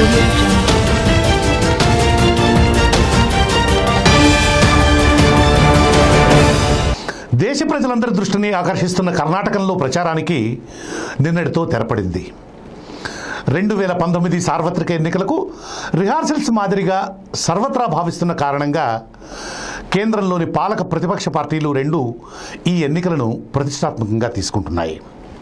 audio jungle. దేశ ప్రజలందరి దృష్టిని ఆకర్షిస్తున్న కర్ణాటకలో ప్రచారానికి నిన్నటితో తెరపడింది రెండు వేల పంతొమ్మిది సార్వత్రిక ఎన్నికలకు రిహార్సల్స్ మాదిరిగా సర్వత్రా భావిస్తున్న కారణంగా కేంద్రంలోని పాలక ప్రతిపక్ష పార్టీలు రెండు ఈ ఎన్నికలను ప్రతిష్టాత్మకంగా తీసుకుంటున్నాయి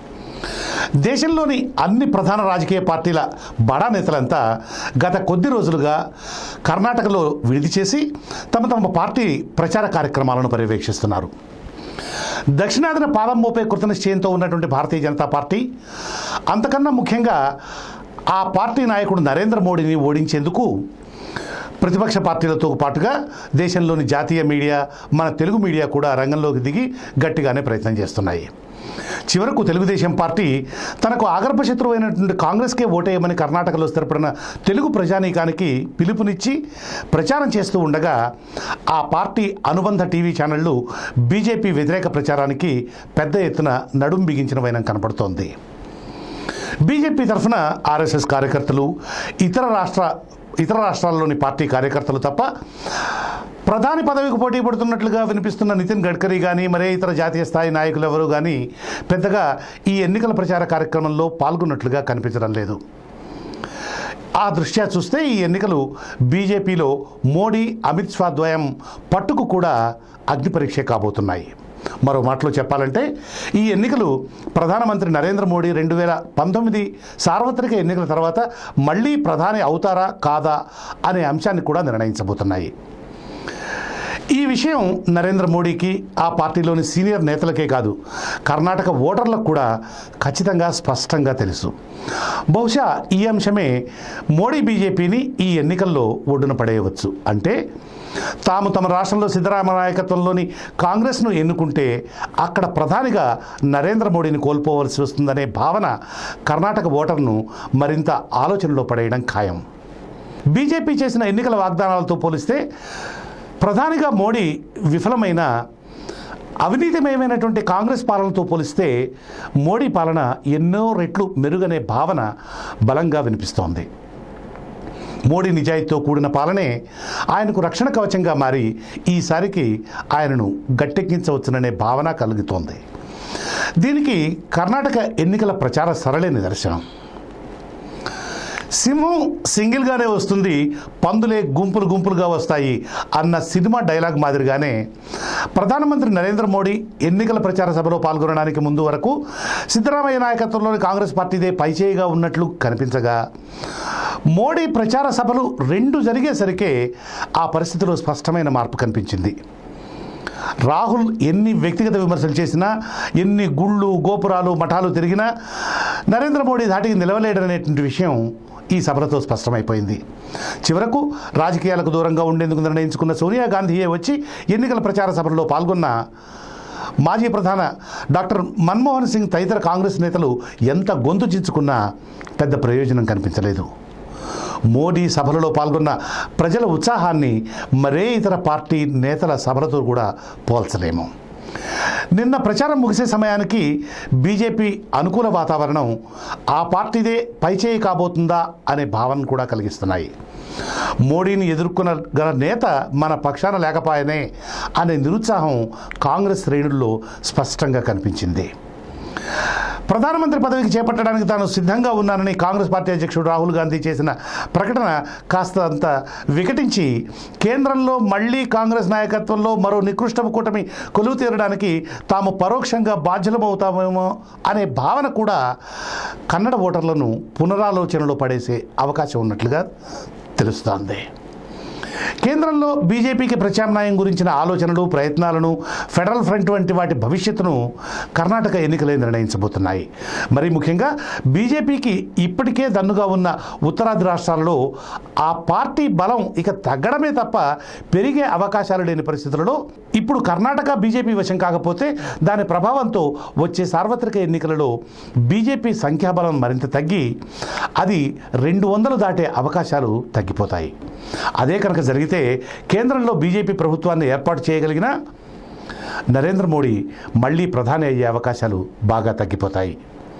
దేశంలోని అన్ని ప్రధాన రాజకీయ పార్టీల బడా నేతలంతా గత కొద్ది రోజులుగా కర్ణాటకలో విడిది చేసి తమ తమ పార్టీ ప్రచార కార్యక్రమాలను పర్యవేక్షిస్తున్నారు దక్షిణాదిన పాదం మోపే కృతనిశ్చయంతో ఉన్నటువంటి భారతీయ జనతా పార్టీ అంతకన్నా ముఖ్యంగా ఆ పార్టీ నాయకుడు నరేంద్ర మోడీని ఓడించేందుకు ప్రతిపక్ష పార్టీలతో పాటుగా దేశంలోని జాతీయ మీడియా మన తెలుగు మీడియా కూడా రంగంలోకి దిగి గట్టిగానే ప్రయత్నం చేస్తున్నాయి చివరకు తెలుగుదేశం పార్టీ తనకు ఆగర్భ శత్రువైనటువంటి కాంగ్రెస్కే ఓటేయమని కర్ణాటకలో స్థిరపడిన తెలుగు ప్రజానీకానికి పిలుపునిచ్చి ప్రచారం చేస్తూ ఉండగా ఆ పార్టీ అనుబంధ టీవీ ఛానళ్లు బీజేపీ వ్యతిరేక ప్రచారానికి పెద్ద ఎత్తున నడుం బిగించిన వైనం కనపడుతోంది బీజేపీ తరఫున ఆర్ఎస్ఎస్ కార్యకర్తలు ఇతర రాష్ట్ర ఇతర రాష్ట్రాల్లోని పార్టీ కార్యకర్తలు తప్ప ప్రధాని పదవికి పోటీ పడుతున్నట్లుగా వినిపిస్తున్న నితిన్ గడ్కరీ కానీ మరే ఇతర జాతీయ స్థాయి నాయకులు ఎవరు కానీ పెద్దగా ఈ ఎన్నికల ప్రచార కార్యక్రమంలో పాల్గొన్నట్లుగా కనిపించడం లేదు ఆ దృష్ట్యా చూస్తే ఈ ఎన్నికలు బీజేపీలో మోడీ అమిత్ షా ద్వయం పట్టుకు కూడా అగ్ని పరీక్ష కాబోతున్నాయి మరో మాటలో చెప్పాలంటే ఈ ఎన్నికలు ప్రధానమంత్రి నరేంద్ర మోడీ రెండు వేల పంతొమ్మిది సార్వత్రిక ఎన్నికల తర్వాత మళ్ళీ ప్రధాని అవుతారా కాదా అనే అంశాన్ని కూడా నిర్ణయించబోతున్నాయి ఈ విషయం నరేంద్ర మోడీకి ఆ పార్టీలోని సీనియర్ నేతలకే కాదు కర్ణాటక ఓటర్లకు కూడా ఖచ్చితంగా స్పష్టంగా తెలుసు బహుశా ఈ అంశమే మోడీ బీజేపీని ఈ ఎన్నికల్లో ఒడ్డున పడేయవచ్చు అంటే తాము తమ రాష్ట్రంలో సిద్ధరామయ్య నాయకత్వంలోని కాంగ్రెస్ను ఎన్నుకుంటే అక్కడ ప్రధానిగా నరేంద్ర మోడీని కోల్పోవలసి వస్తుందనే భావన కర్ణాటక ఓటర్ను మరింత ఆలోచనలో పడేయడం ఖాయం బీజేపీ చేసిన ఎన్నికల వాగ్దానాలతో పోలిస్తే ప్రధానిగా మోడీ విఫలమైన అవినీతిమయమైనటువంటి కాంగ్రెస్ పాలనతో పోలిస్తే మోడీ పాలన ఎన్నో రెట్లు మెరుగనే భావన బలంగా వినిపిస్తోంది మోడీ నిజాయితీతో కూడిన పాలనే ఆయనకు రక్షణ కవచంగా మారి ఈసారికి ఆయనను గట్టెక్కించవచ్చుననే భావన కలుగుతోంది దీనికి కర్ణాటక ఎన్నికల ప్రచార సరళే నిదర్శనం సింహం సింగిల్గానే వస్తుంది పందులే గుంపులు గుంపులుగా వస్తాయి అన్న సినిమా డైలాగ్ మాదిరిగానే ప్రధానమంత్రి నరేంద్ర మోడీ ఎన్నికల ప్రచార సభలో పాల్గొనడానికి ముందు వరకు సిద్ధరామయ్య నాయకత్వంలోని కాంగ్రెస్ పార్టీదే పైచేయిగా ఉన్నట్లు కనిపించగా మోడీ ప్రచార సభలు రెండు జరిగేసరికే ఆ పరిస్థితిలో స్పష్టమైన మార్పు కనిపించింది రాహుల్ ఎన్ని వ్యక్తిగత విమర్శలు చేసినా ఎన్ని గుళ్ళు గోపురాలు మఠాలు తిరిగినా నరేంద్ర మోడీ ధాటికి నిలవలేడనేటువంటి విషయం ఈ సభలతో స్పష్టమైపోయింది చివరకు రాజకీయాలకు దూరంగా ఉండేందుకు నిర్ణయించుకున్న సోనియా గాంధీయే వచ్చి ఎన్నికల ప్రచార సభల్లో పాల్గొన్న మాజీ ప్రధాన డాక్టర్ మన్మోహన్ సింగ్ తదితర కాంగ్రెస్ నేతలు ఎంత గొంతు చించుకున్నా పెద్ద ప్రయోజనం కనిపించలేదు మోడీ సభలలో పాల్గొన్న ప్రజల ఉత్సాహాన్ని మరే ఇతర పార్టీ నేతల సభలతో కూడా పోల్చలేము నిన్న ప్రచారం ముగిసే సమయానికి బీజేపీ అనుకూల వాతావరణం ఆ పార్టీదే పైచేయి కాబోతుందా అనే భావన కూడా కలిగిస్తున్నాయి మోడీని ఎదుర్కొన్న గల నేత మన పక్షాన లేకపోయనే అనే నిరుత్సాహం కాంగ్రెస్ శ్రేణుల్లో స్పష్టంగా కనిపించింది ప్రధానమంత్రి పదవికి చేపట్టడానికి తాను సిద్ధంగా ఉన్నానని కాంగ్రెస్ పార్టీ అధ్యక్షుడు రాహుల్ గాంధీ చేసిన ప్రకటన కాస్త అంత వికటించి కేంద్రంలో మళ్ళీ కాంగ్రెస్ నాయకత్వంలో మరో నికృష్టపు కూటమి కొలువు తీరడానికి తాము పరోక్షంగా బాధ్యులమవుతామేమో అనే భావన కూడా కన్నడ ఓటర్లను పునరాలోచనలో పడేసే అవకాశం ఉన్నట్లుగా తెలుస్తోంది కేంద్రంలో బీజేపీకి ప్రత్యామ్నాయం గురించిన ఆలోచనలు ప్రయత్నాలను ఫెడరల్ ఫ్రంట్ వంటి వాటి భవిష్యత్తును కర్ణాటక ఎన్నికలే నిర్ణయించబోతున్నాయి మరి ముఖ్యంగా బీజేపీకి ఇప్పటికే దన్నుగా ఉన్న ఉత్తరాది రాష్ట్రాలలో ఆ పార్టీ బలం ఇక తగ్గడమే తప్ప పెరిగే అవకాశాలు లేని పరిస్థితులలో ఇప్పుడు కర్ణాటక బీజేపీ వశం కాకపోతే దాని ప్రభావంతో వచ్చే సార్వత్రిక ఎన్నికలలో బీజేపీ సంఖ్యాబలం మరింత తగ్గి అది రెండు వందలు దాటే అవకాశాలు తగ్గిపోతాయి అదే కనుక జరిగితే కేంద్రంలో బీజేపీ ప్రభుత్వాన్ని ఏర్పాటు చేయగలిగిన నరేంద్ర మోడీ మళ్ళీ ప్రధాని అయ్యే అవకాశాలు బాగా తగ్గిపోతాయి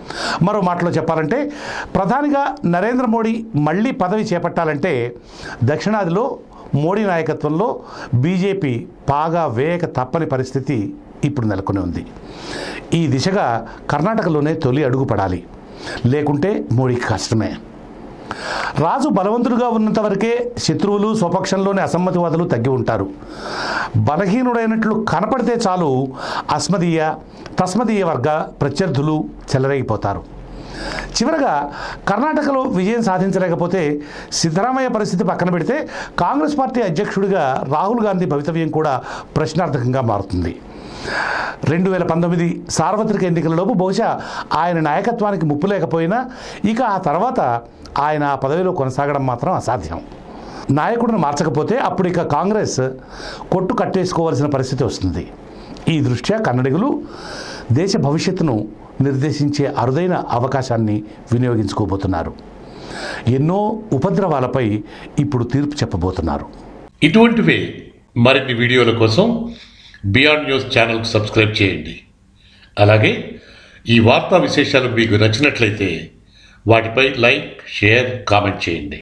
మరో మాటలో చెప్పాలంటే ప్రధానిగా నరేంద్ర మోడీ మళ్ళీ పదవి చేపట్టాలంటే దక్షిణాదిలో మోడీ నాయకత్వంలో బీజేపీ పాగా వేయక తప్పని పరిస్థితి ఇప్పుడు నెలకొని ఉంది ఈ దిశగా కర్ణాటకలోనే తొలి అడుగు పడాలి లేకుంటే మోడీకి కష్టమే రాజు బలవంతుడుగా ఉన్నంత వరకే శత్రువులు స్వపక్షంలోని అసమ్మతివాదులు తగ్గి ఉంటారు బలహీనుడైనట్లు కనపడితే చాలు అస్మదీయ తస్మదీయ వర్గ ప్రత్యర్థులు చెలరేగిపోతారు చివరగా కర్ణాటకలో విజయం సాధించలేకపోతే సిద్ధరామయ్య పరిస్థితి పక్కన పెడితే కాంగ్రెస్ పార్టీ అధ్యక్షుడిగా రాహుల్ గాంధీ భవితవ్యం కూడా ప్రశ్నార్థకంగా మారుతుంది రెండు వేల పంతొమ్మిది సార్వత్రిక ఎన్నికలలోపు బహుశా ఆయన నాయకత్వానికి ముప్పు లేకపోయినా ఇక ఆ తర్వాత ఆయన ఆ పదవిలో కొనసాగడం మాత్రం అసాధ్యం నాయకుడిని మార్చకపోతే అప్పుడు ఇక కాంగ్రెస్ కొట్టు కట్టేసుకోవాల్సిన పరిస్థితి వస్తుంది ఈ దృష్ట్యా కన్నడిగులు దేశ భవిష్యత్తును నిర్దేశించే అరుదైన అవకాశాన్ని వినియోగించుకోబోతున్నారు ఎన్నో ఉపద్రవాలపై ఇప్పుడు తీర్పు చెప్పబోతున్నారు ఇటువంటివే మరిన్ని వీడియోల కోసం బియాండ్ న్యూస్ ఛానల్కు సబ్స్క్రైబ్ చేయండి అలాగే ఈ వార్తా విశేషాలు మీకు నచ్చినట్లయితే వాటిపై లైక్ షేర్ కామెంట్ చేయండి